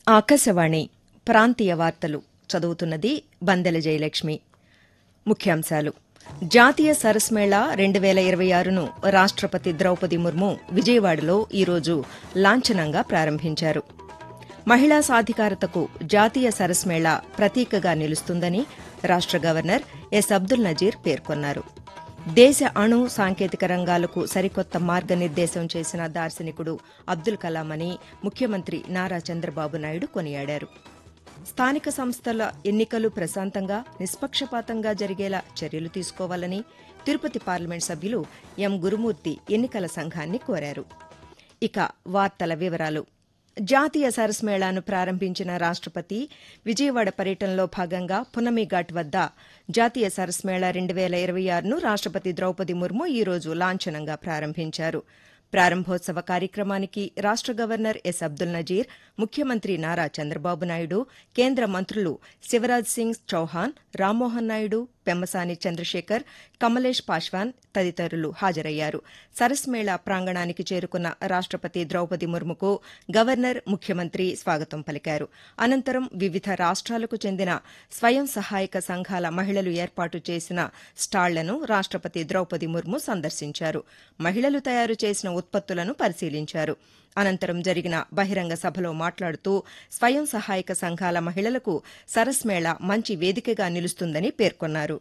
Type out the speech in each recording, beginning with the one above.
ఆకాశవాణి ప్రాంతీయ వార్తలు చదువుతున్నది బందెల జయలక్ష్మి ముఖ్యాంశాలు జాతీయ సరస్ మేళా రెండు వేల ఇరవై ఆరును రాష్టపతి ద్రౌపది ముర్ము విజయవాడలో ఈరోజు లాంఛనంగా ప్రారంభించారు మహిళా సాధికారతకు జాతీయ సరస్ మేళా ప్రతీకగా నిలుస్తుందని రాష్ట గవర్నర్ ఎస్ అబ్దుల్ నజీర్ పేర్కొన్నారు దేశ అణు సాంకేతిక రంగాలకు సరికొత్త మార్గనిర్దేశం చేసిన దార్శనికుడు అబ్దుల్ కలాం అని ముఖ్యమంత్రి నారా చంద్రబాబు నాయుడు కొనియాడారు స్థానిక సంస్థల ఎన్నికలు ప్రశాంతంగా నిష్పక్షపాతంగా జరిగేలా చర్యలు తీసుకోవాలని తిరుపతి పార్లమెంట్ సభ్యులు ఎం గురుమూర్తి ఎన్నికల సంఘాన్ని కోరారు ఇక వార్తల వివరాలు జాతీయ సరస్ మేళాను ప్రారంభించిన రాష్టపతి విజయవాడ పర్యటనలో భాగంగా పునమిఘాట్ వద్ద జాతీయ సరస్ మేళా రెండు వేల ఇరవై ఆరును రాష్టపతి ద్రౌపది ముర్ము ఈరోజు లాంఛనంగా ప్రారంభించారు ప్రారంభోత్సవ కార్యక్రమానికి రాష్ట గవర్నర్ ఎస్ అబ్దుల్ నజీర్ ముఖ్యమంత్రి నారా చంద్రబాబు నాయుడు కేంద్ర మంత్రులు శివరాజ్ సింగ్ చౌహాన్ రామ్మోహన్ నాయుడు పెమ్మసాని చంద్రశేఖర్ కమలేష్ పాశ్వాన్ తదితరులు హాజరయ్యారు సరస్ మేళా ప్రాంగణానికి చేరుకున్న రాష్టపతి ద్రౌపది ముర్ముకు గవర్నర్ ముఖ్యమంత్రి స్వాగతం పలికారు అనంతరం వివిధ రాష్ట్రాలకు చెందిన స్వయం సహాయక సంఘాల మహిళలు ఏర్పాటు చేసిన స్టాళ్లను రాష్టపతి ద్రౌపది ముర్ము సందర్శించారు మహిళలు తయారు చేసిన ఉత్పత్తులను పరిశీలించారు అనంతరం జరిగిన బహిరంగ సభలో మాట్లాడుతూ స్వయం సహాయక సంఘాల మహిళలకు సరస్ మేళా మంచి వేదికగా నిలుస్తుందని పేర్కొన్నారు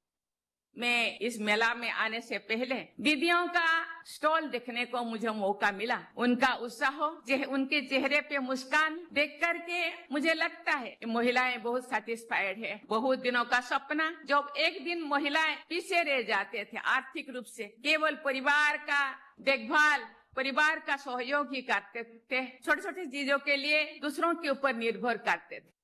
मैं इस मेला में आने से पहले दीदियों का स्टॉल देखने को मुझे मौका मिला उनका उत्साह जे- उनके चेहरे पे मुस्कान देख करके मुझे लगता है कि महिलाएं बहुत सेटिस्फाइड है बहुत दिनों का सपना जब एक दिन महिलाएं पीछे रह जाते थे आर्थिक रूप से केवल परिवार का देखभाल परिवार का सहयोग ही करते थे छोटे छोटे चीजों के लिए दूसरों के ऊपर निर्भर करते थे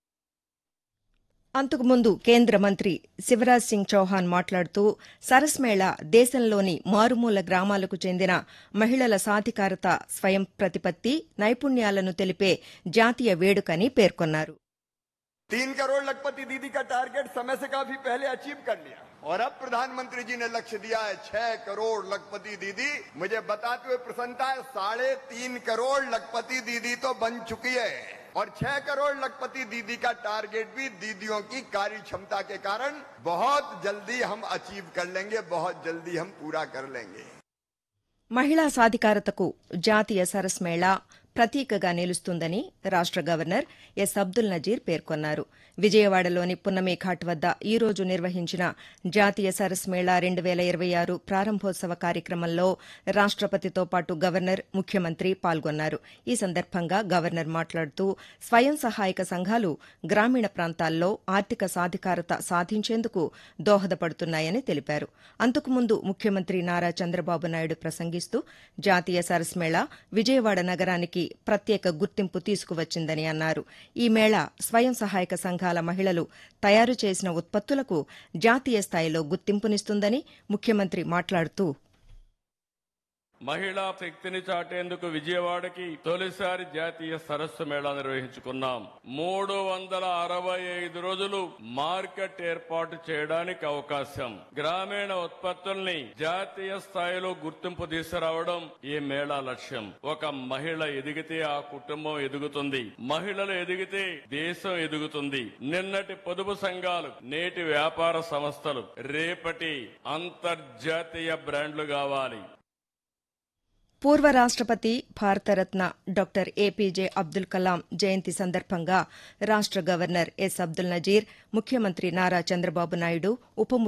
అంతకుముందు కేంద్ర మంత్రి శివరాజ్ సింగ్ చౌహాన్ మాట్లాడుతూ సరస్ మేళా దేశంలోని మారుమూల గ్రామాలకు చెందిన మహిళల సాధికారత స్వయం ప్రతిపత్తి నైపుణ్యాలను తెలిపే జాతీయ వేడుకని పేర్కొన్నారు तीन करोड़ लखपति दीदी का टारगेट समय से काफी पहले अचीव कर लिया और अब प्रधानमंत्री जी ने लक्ष्य दिया है छह करोड़ लखपति दीदी मुझे बताते हुए प्रसन्नता है साढ़े तीन करोड़ लखपति दीदी तो बन चुकी है और छह करोड़ लखपति दीदी का टारगेट भी दीदियों की कार्य क्षमता के कारण बहुत जल्दी हम अचीव कर लेंगे बहुत जल्दी हम पूरा कर लेंगे మహిళా సాధికారతకు జాతీయ సరస్ మేళా ప్రతీకగా నిలుస్తుందని రాష్ట గవర్నర్ ఎస్ అబ్దుల్ నజీర్ పేర్కొన్నారు విజయవాడలోని పున్నమి ఘాట్ వద్ద ఈ రోజు నిర్వహించిన జాతీయ సరస్ మేళా రెండు వేల ఇరవై ఆరు ప్రారంభోత్సవ కార్యక్రమంలో రాష్టపతితో పాటు గవర్నర్ ముఖ్యమంత్రి పాల్గొన్నారు ఈ సందర్భంగా గవర్నర్ మాట్లాడుతూ స్వయం సహాయక సంఘాలు గ్రామీణ ప్రాంతాల్లో ఆర్థిక సాధికారత సాధించేందుకు దోహదపడుతున్నాయని తెలిపారు అంతకుముందు ముఖ్యమంత్రి నారా చంద్రబాబు నాయుడు ప్రసంగిస్తూ జాతీయ సరస్ మేళా విజయవాడ నగరానికి ప్రత్యేక గుర్తింపు తీసుకువచ్చిందని అన్నారు ఈ మేళా స్వయం సహాయక సంఘాల మహిళలు తయారు చేసిన ఉత్పత్తులకు జాతీయ స్థాయిలో గుర్తింపునిస్తుందని ముఖ్యమంత్రి మాట్లాడుతూ మహిళా శక్తిని చాటేందుకు విజయవాడకి తొలిసారి జాతీయ సరస్సు మేళా నిర్వహించుకున్నాం మూడు వందల అరవై ఐదు రోజులు మార్కెట్ ఏర్పాటు చేయడానికి అవకాశం గ్రామీణ ఉత్పత్తుల్ని జాతీయ స్థాయిలో గుర్తింపు తీసుకురావడం ఈ మేళా లక్ష్యం ఒక మహిళ ఎదిగితే ఆ కుటుంబం ఎదుగుతుంది మహిళలు ఎదిగితే దేశం ఎదుగుతుంది నిన్నటి పొదుపు సంఘాలు నేటి వ్యాపార సంస్థలు రేపటి అంతర్జాతీయ బ్రాండ్లు కావాలి పూర్వ రాష్టపతి భారతరత్న డాక్టర్ ఏపీజే అబ్దుల్ కలాం జయంతి సందర్భంగా రాష్ట గవర్నర్ ఎస్ అబ్దుల్ నజీర్ ముఖ్యమంత్రి నారా చంద్రబాబు నాయుడు ఉప